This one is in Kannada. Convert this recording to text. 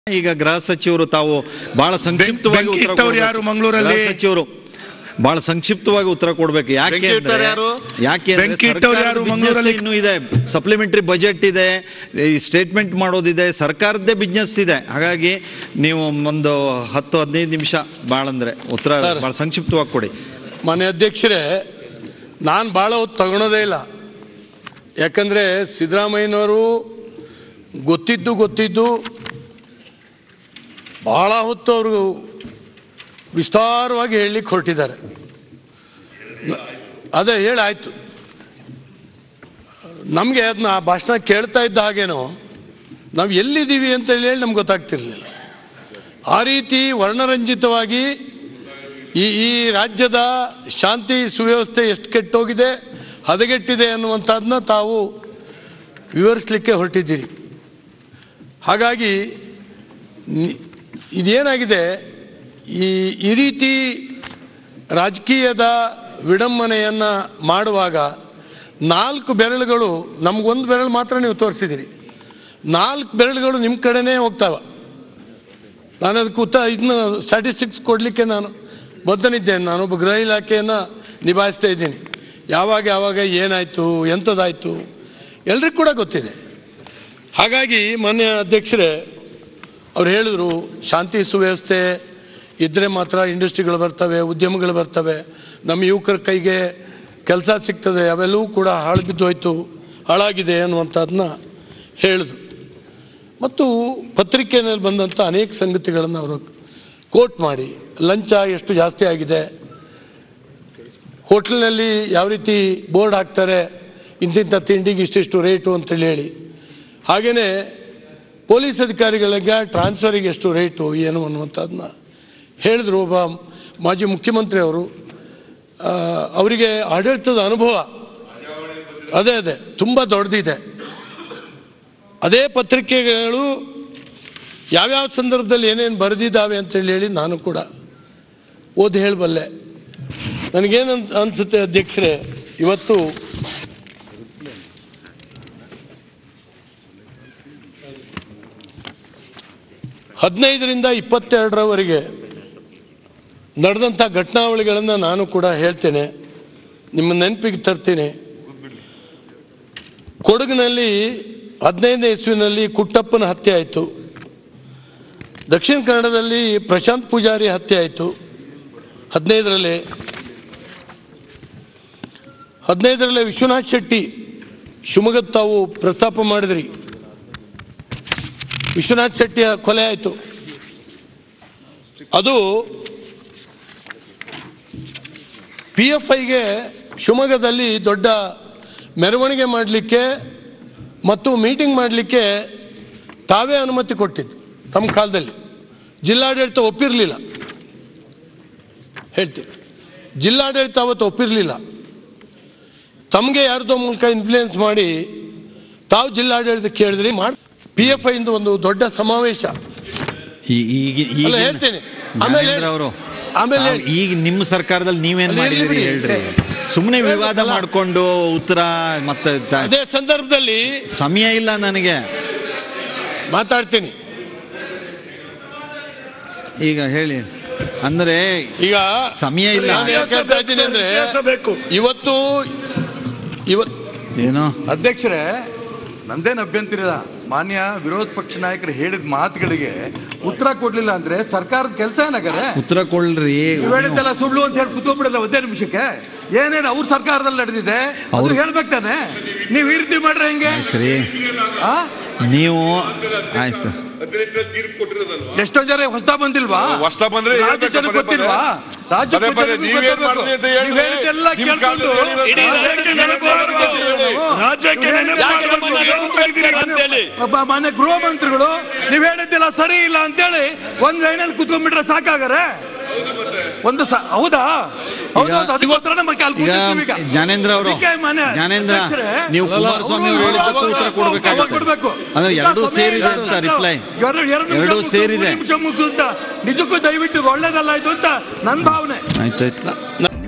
ಈಗ ಗೃಹ ಸಚಿವರು ತಾವು ಬಹಳ ಸಂಕ್ಷಿಪ್ತವಾಗಿ ಬೆಂಕಿ ಉತ್ತರ ಇಟ್ಟವ್ರು ಕೊಡ್ಬೇಕು. ಯಾರು ಮಂಗಳೂರಲ್ಲಿ? ಗೃಹ ಸಚಿವರು ಬಹಳ ಸಂಕ್ಷಿಪ್ತವಾಗಿ ಉತ್ತರ ಕೊಡ್ಬೇಕು ಯಾಕೆ ಬೆಂಕಿ ಇಟ್ಟವ್ರು ಅಂದ್ರೆ ಯಾರು? ಯಾಕೆ ಅಂದ್ರೆ ಬೆಂಕಿ ಇಟ್ಟವ್ರು ಸರ್ಕಾರದ ಯಾರು business ಮಂಗಳೂರಲ್ಲಿ? ಇನ್ನೂ ಇದೆ ಸಪ್ಲಿಮೆಂಟರಿ ಬಜೆಟ್ ಇದೆ ಈ ಸ್ಟೇಟ್ಮೆಂಟ್ ಮಾಡೋದಿದೆ ಸರ್ಕಾರದ್ದೇ ಬಿಸ್ನೆಸ್ ಇದೆ ಹಾಗಾಗಿ ನೀವು ಒಂದು ಹತ್ತು ಹದಿನೈದು ನಿಮಿಷ ಭಾಳ ಅಂದ್ರೆ ಉತ್ತರ ಸರ್. ಬಹಳ ಸಂಕ್ಷಿಪ್ತವಾಗಿ ಕೊಡಿ ಮಾನ್ಯ ಅಧ್ಯಕ್ಷರೇ ನಾನು ಭಾಳ ಹೊತ್ತು ತಗೊಳೋದೇ ಇಲ್ಲ ಯಾಕಂದರೆ ಸಿದ್ದರಾಮಯ್ಯನವರು ಗೊತ್ತಿದ್ದು ಗೊತ್ತಿದ್ದು ಭಾಳ ಹೊತ್ತು ಅವರು ವಿಸ್ತಾರವಾಗಿ ಹೇಳಲಿಕ್ಕೆ ಹೊರಟಿದ್ದಾರೆ ನ- ಅದೇ ಹೇಳಾಯ್ತು ನಮಗೆ ಅದನ್ನ ಆ ಭಾಷಣ ಕೇಳ್ತಾ ಇದ್ದ ಹಾಗೇನೋ ನಾವು ಎಲ್ಲಿದ್ದೀವಿ ಅಂತ ಹೇಳಿ ನಮ್ಗೆ ಗೊತ್ತಾಗ್ತಿರ್ಲಿಲ್ಲ ಆ ರೀತಿ ವರ್ಣರಂಜಿತವಾಗಿ ಈ ಈ ರಾಜ್ಯದ ಶಾಂತಿ ಸುವ್ಯವಸ್ಥೆ ಎಷ್ಟು ಕೆಟ್ಟೋಗಿದೆ ಹದಗೆಟ್ಟಿದೆ ಅನ್ನುವಂಥದ್ದನ್ನ ತಾವು ವಿವರಿಸಲಿಕ್ಕೆ ಹೊರಟಿದ್ದೀರಿ ಹಾಗಾಗಿ ನಿ- ಇದೇನಾಗಿದೆ ಈ ಈ ರೀತಿ ರಾಜಕೀಯದ ವಿಡಂಬನೆಯನ್ನು ಮಾಡುವಾಗ ನಾಲ್ಕು ಬೆರಳುಗಳು ನಮಗೊಂದು ಬೆರಳು ಮಾತ್ರ ನೀವು ತೋರಿಸಿದಿರಿ ನಾಲ್ಕು ಬೆರಳುಗಳು ನಿಮ್ಮ ಕಡೆನೇ ಹೋಗ್ತಾವೆ ನಾನು ಅದಕ್ಕೆ ಉತ್ತ ಇದನ್ನ ಸ್ಟ್ಯಾಟಿಸ್ಟಿಕ್ಸ್ ಕೊಡಲಿಕ್ಕೆ ನಾನು ಬದ್ಧನಿದ್ದೇನೆ ನಾನೊಬ್ಬ ಗೃಹ ಇಲಾಖೆಯನ್ನು ನಿಭಾಯಿಸ್ತಾ ಇದ್ದೀನಿ ಯಾವಾಗ ಯಾವಾಗ ಏನಾಯಿತು ಎಂಥದ್ದಾಯಿತು ಎಲ್ರಿಗೂ ಕೂಡ ಗೊತ್ತಿದೆ ಹಾಗಾಗಿ ಮಾನ್ಯ ಅಧ್ಯಕ್ಷರೇ ಅವ್ರು ಹೇಳಿದ್ರು ಶಾಂತಿ ಸುವ್ಯವಸ್ಥೆ ಇದ್ದರೆ ಮಾತ್ರ ಇಂಡಸ್ಟ್ರಿಗಳು ಬರ್ತವೆ ಉದ್ಯಮಗಳು ಬರ್ತವೆ ನಮ್ಮ ಯುವಕರ ಕೈಗೆ ಕೆಲಸ ಸಿಗ್ತದೆ ಅವೆಲ್ಲವೂ ಕೂಡ ಹಾಳು ಬಿದ್ದೋಯ್ತು ಹಾಳಾಗಿದೆ ಅನ್ನುವಂಥದ್ದನ್ನ ಹೇಳಿದ್ರು ಮತ್ತು ಪತ್ರಿಕೆಯಲ್ಲಿ ಬಂದಂಥ ಅನೇಕ ಸಂಗತಿಗಳನ್ನು ಅವರು ಕೋಟ್ ಮಾಡಿ ಲಂಚ ಎಷ್ಟು ಜಾಸ್ತಿ ಆಗಿದೆ ಹೋಟ್ಲ್ನಲ್ಲಿ ಯಾವ ರೀತಿ ಬೋರ್ಡ್ ಹಾಕ್ತಾರೆ ಇಂತಿಂಥ ತಿಂಡಿಗೆ ಇಷ್ಟಿಷ್ಟು ರೇಟು ಅಂತೇಳಿ ಹೇಳಿ ಹಾಗೆಯೇ ಪೊಲೀಸ್ ಅಧಿಕಾರಿಗಳಿಗೆ ಟ್ರಾನ್ಸ್ಫರಿಗೆ ಎಷ್ಟು ರೇಟು ಏನು ಅನ್ನುವಂಥದ್ದನ್ನ ಹೇಳಿದ್ರು ಒಬ್ಬ ಮಾಜಿ ಮುಖ್ಯಮಂತ್ರಿ ಅವರು ಆ, ಅವರಿಗೆ ಆಡಳಿತದ ಅನುಭವ ಅದೇ ಅದೇ ತುಂಬ ದೊಡ್ಡದಿದೆ ಅದೇ ಪತ್ರಿಕೆಗಳು ಯಾವ್ಯಾವ ಸಂದರ್ಭದಲ್ಲಿ ಏನೇನು ಬರೆದಿದ್ದಾವೆ ಅಂತೇಳಿ ಹೇಳಿ ನಾನು ಕೂಡ ಓದಿ ಹೇಳಬಲ್ಲೆ ನನಗೇನು ಅನಿಸುತ್ತೆ ಅಧ್ಯಕ್ಷರೇ ಇವತ್ತು ಹದಿನೈದರಿಂದ ಇಪ್ಪತ್ತೆರಡರವರೆಗೆ ನಡೆದಂಥ ಘಟನಾವಳಿಗಳನ್ನು ನಾನು ಕೂಡ ಹೇಳ್ತೇನೆ ನಿಮ್ಮ ನೆನಪಿಗೆ ತರ್ತೀನಿ ಕೊಡಗಿನಲ್ಲಿ ಹದಿನೈದನೇ ಇಸ್ವಿನಲ್ಲಿ ಕುಟ್ಟಪ್ಪನ ಹತ್ಯೆ ಆಯಿತು ದಕ್ಷಿಣ ಕನ್ನಡದಲ್ಲಿ ಪ್ರಶಾಂತ್ ಪೂಜಾರಿ ಹತ್ಯೆ ಆಯಿತು ಹದಿನೈದರಲ್ಲಿ ಹದಿನೈದರಲ್ಲೇ ವಿಶ್ವನಾಥ್ ಶೆಟ್ಟಿ ಶಿವಮೊಗ್ಗದ ತಾವು ಪ್ರಸ್ತಾಪ ಮಾಡಿದ್ರಿ ವಿಶ್ವನಾಥ್ ಶೆಟ್ಟಿಯ ಕೊಲೆ ಆಯಿತು ಅದು ಪಿ ಎಫ್ ಐಗೆ ಶಿವಮೊಗ್ಗದಲ್ಲಿ ದೊಡ್ಡ ಮೆರವಣಿಗೆ ಮಾಡಲಿಕ್ಕೆ ಮತ್ತು ಮೀಟಿಂಗ್ ಮಾಡಲಿಕ್ಕೆ ತಾವೇ ಅನುಮತಿ ಕೊಟ್ಟಿದ್ದು ತಮ್ಮ ಕಾಲದಲ್ಲಿ ಜಿಲ್ಲಾಡಳಿತ ಒಪ್ಪಿರಲಿಲ್ಲ ಹೇಳ್ತೀನಿ ಜಿಲ್ಲಾಡಳಿತ ಅವತ್ತು ಒಪ್ಪಿರಲಿಲ್ಲ ತಮಗೆ ಯಾರ್ದೋ ಮೂಲಕ ಇನ್ಫ್ಲೂಯೆನ್ಸ್ ಮಾಡಿ ತಾವು ಜಿಲ್ಲಾಡಳಿತ ಕೇಳಿದ್ರಿ ಮಾಡಿ ಪಿ ಎಫ್ ಐಂದು ಒಂದು ದೊಡ್ಡ ಸಮಾವೇಶ ಈ- ಈಗ ಅಲ್ಲ, ಈಗ ಹೇಳ್ತೀನಿ. ಆಮೇಲೆ ಜ್ಞಾನೇಂದ್ರ ಅವರು ಆಮೇಲೆ ತಾವು ಈಗ ನಿಮ್ಮ ಸರ್ಕಾರದಲ್ಲಿ ನೀವೇನ್ ಅಲ್ಲಿ ಇರ್ಲಿ ಮಾಡಿದ್ರಿ ಬಿಡಿ. ಹೇಳ್ರಿ ಸುಮ್ಮನೆ ವಿವಾದ ಹೇಳ್ಬೇಕಲ್ಲ. ಮಾಡ್ಕೊಂಡು ಉತ್ತರ ಮತ್ತೆ ತ- ಅದೇ ಸಂದರ್ಭದಲ್ಲಿ ಸಮಯ ಇಲ್ಲ ನನಗೆ ಮಾತಾಡ್ತೀನಿ ಈಗ ಹೇಳಿ ಅಂದ್ರೆ ಈಗ ಸಮಯ ಇಲ್ಲ. ನಾನು ಯಾಕೆ ಹೇಳ್ತಾ ಇದ್ದೀನಿ ಅಂದ್ರೆ ಇವತ್ತು ಇವತ್ತು ಏನೋ ಅಧ್ಯಕ್ಷರೇ ನಂದೇನು ಅಭ್ಯಂತರ ಇಲ್ಲ ಮಾನ್ಯ ವಿರೋಧ ಪಕ್ಷ ನಾಯಕರು ಹೇಳಿದ ಮಾತುಗಳಿಗೆ ಉತ್ತರ ಕೊಡ್ಲಿಲ್ಲ ಅಂದ್ರೆ ಸರ್ಕಾರದ ಕೆಲಸ ಏನಾಗದೆ ಉತ್ತರ ಕೊಡ್ರಿ ನೀವು ಹೇಳಿದ್ದೆಲ್ಲ ಸುಳ್ಳು ಅಂತ ಹೇಳಿ ಕುತ್ಕೊಂಡ್ಬಿಡಲ್ಲ ಒಂದೇ ನಿಮಿಷಕ್ಕೆ ಏನೇನು ಅವ್ರ ಸರ್ಕಾರದಲ್ಲಿ ನಡೆದಿದೆ ಅವ್ರು ಅವ್ರು- ಹೇಳ್ಬೇಕು ತಾನೆ ನೀವು ಈ ರೀತಿ ಮಾಡ್ರೆ ಹೆಂಗೆ ಆಯ್ತ್ರಿ ಆ? ನೀವು ಆಯ್ತು ಎಷ್ಟೋ ಜನ ಹೊಸ ಬಂದಿಲ್ವಾ ಹೊಸ್ತಾ ಬಂದ್ರೆ ರಾಜ್ಯ ಹೇಳ್ಬೇಕು ಜನಕ್ಕೆ ಪದೇ ಗೊತ್ತಿಲ್ವಾ ಪದೇ. ರಾಜ್ಯ ಪದೇ ಪದೇ ಜನಕ್ಕೆ ನೀವೇನ್ ಗೊತ್ತಿರ್ಬೇಕು. ಮಾಡಿದ್ರಿ ಅಂತ ಹೇಳಿ. ನೀವು ಹೇಳಿದ್ದೆಲ್ಲ ನಿಮ್ ಕೇಳ್ಕೊಂಡು ಕಾಲದಲ್ಲಿ ಹೇಳಿರೋದು. ಇಡೀ ರಾಜ್ಯಕ್ಕೆ ನೆನಪು ಮಾಡ್ಬೇಕು. ರಾಜ್ಯಕ್ಕೆ ನೆನಪು ಮಾಡ್ಬೇಕು. ಒಬ್ಬ ಮಾನ್ಯ ಗೃಹ ಮಂತ್ರಿಗಳು ನೀವ್ ಹೇಳಿದ್ದಿಲ್ಲ ಸರಿ ಇಲ್ಲ ಅಂತೇಳಿ ಒಂದ್ ಲೈನಲ್ಲಿ ಕುತ್ಕೊಂಡ್ಬಿಟ್ರೆ ಸಾಕಾಗರೆ ಒಂದು ಸ- ಹೌದಾ ಹೌದು ಹೌದು, ಅದಕ್ಕೋಸ್ಕರ ನಮ್ಮ ಕಾಲ್ ಈಗ ಕೂತಿರ್ತೀವಿ ಈಗ. ಜ್ಞಾನೇಂದ್ರ ಅವರು ಅದಕ್ಕೆ ಮಾನ್ಯ ಜ್ಞಾನೇಂದ್ರ ಅಧ್ಯಕ್ಷರೇ, ನೀವು ಅಲ್ಲ, ಕುಮಾರಸ್ವಾಮಿ ಅವರು ಅವ್ರು ಹೇಳಿದ್ದಕ್ಕೂ ಅವಾಗ- ಉತ್ತರ ಅವಾಗ ಕೊಡ್ಬೇಕಾಗುತ್ತೆ ಕೊಡ್ಬೇಕು. ಅಂದ್ರೆ ಈಗ ಎರಡೂ ಸಮಯ ಸೇರಿದೆ ಇಲ್ಲ ಅಂತ ಅಂತ. ರಿಪ್ಲೈ ಎರಡು ಎರಡು ನಿಮಿಷ ಎರಡೂ ಮುಗ್ಸು, ಸೇರಿದೆ. ಮೂರು ನಿಮಿಷ ಮುಗ್ಸು ಅಂತ ನಿಜಕ್ಕೂ ದಯವಿಟ್ಟು ಇದು ಒಳ್ಳೇದಲ್ಲ ಇದು ಅಂತ ನನ್ನ ಭಾವನೆ ಆಯ್ತಾಯ್ತು